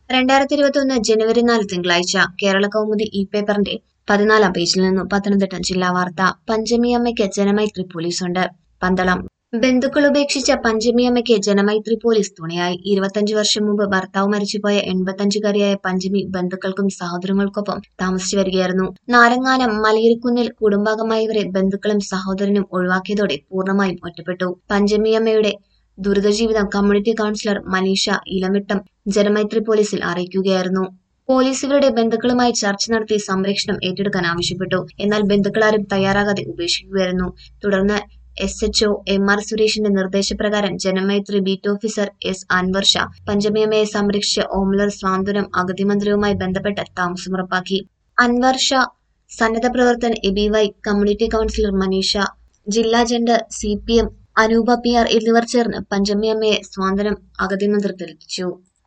രണ്ടായിരത്തി ഇരുപത്തിയൊന്ന് ജനുവരി നാല് തിങ്കളാഴ്ച കേരള കൗമുദി ഇ പേപ്പറിന്റെ പതിനാലാം പേജിൽ നിന്നും പത്തനംതിട്ട ജില്ലാ വാർത്ത പഞ്ചമിയമ്മയ്ക്ക് ജനമൈത്രി പോലീസുണ്ട് പന്തളം ബന്ധുക്കൾ ഉപേക്ഷിച്ച പഞ്ചമിയമ്മയ്ക്ക് ജനമൈത്രി പോലീസ് തുണയായി ഇരുപത്തഞ്ച് വർഷം മുമ്പ് ഭർത്താവ് മരിച്ചുപോയ എൺപത്തഞ്ചുകാരിയായ പഞ്ചമി ബന്ധുക്കൾക്കും സഹോദരങ്ങൾക്കൊപ്പം താമസിച്ചു വരികയായിരുന്നു നാരങ്ങാനം മലയിരിക്കുന്നിൽ കുടുംബാംഗമായവരെ ബന്ധുക്കളും സഹോദരനും ഒഴിവാക്കിയതോടെ പൂർണ്ണമായും ഒറ്റപ്പെട്ടു പഞ്ചമിയമ്മയുടെ ദുരിതജീവിതം കമ്മ്യൂണിറ്റി കൗൺസിലർ മനീഷ ഇലമിട്ടം ജനമൈത്രി പോലീസിൽ അറിയിക്കുകയായിരുന്നു പോലീസ് ഇവരുടെ ബന്ധുക്കളുമായി ചർച്ച നടത്തി സംരക്ഷണം ഏറ്റെടുക്കാൻ ആവശ്യപ്പെട്ടു എന്നാൽ ബന്ധുക്കളാരും തയ്യാറാകാതെ ഉപേക്ഷിക്കുകയായിരുന്നു തുടർന്ന് എസ് എച്ച്ഒ എം ആർ സുരേഷിന്റെ നിർദ്ദേശപ്രകാരം Janamaithri beat officer S Anwar Shah പഞ്ചമിയമ്മയെ സംരക്ഷിച്ച ഓംലർ സ്വാന്തനം അഗതി മന്ദിരവുമായി ബന്ധപ്പെട്ട് താമസമുറപ്പാക്കി അൻവർ ഷാ സന്നദ്ധ പ്രവർത്തകൻ Aby Y community councillor Maneesha ജില്ലാ gender C P M Anoopa P R എന്നിവർ ചേർന്ന് പഞ്ചമിയമ്മയെ സ്വാന്തനം അഗതി മന്ദിരത്തിലെത്തിച്ചു